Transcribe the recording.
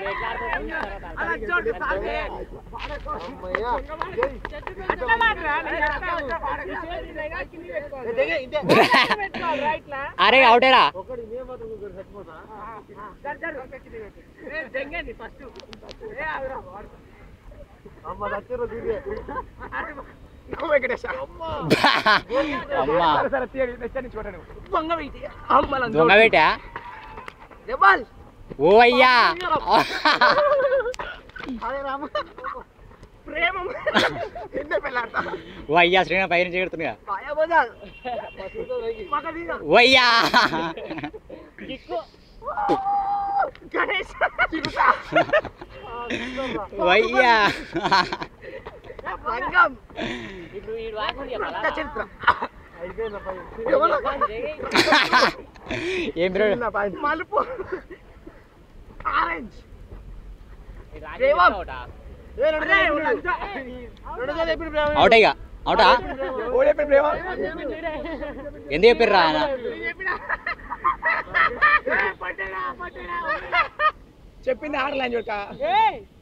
అరే అవుటేరా అమ్మా దొంగ పెట్టా ఓ అయ్యా ఓ అయ్యా శ్రీనా పై నుంచి ఎడుతుందిగా ఓ అయ్యా ఓ అయ్యా ఏం పిల్లడు మలుపు ఆరెంజ్ అవుట్ అయ్యా అవుటా ఎందుకు చెప్పిర్రా ఆయన చెప్పింది ఆడలే చూడక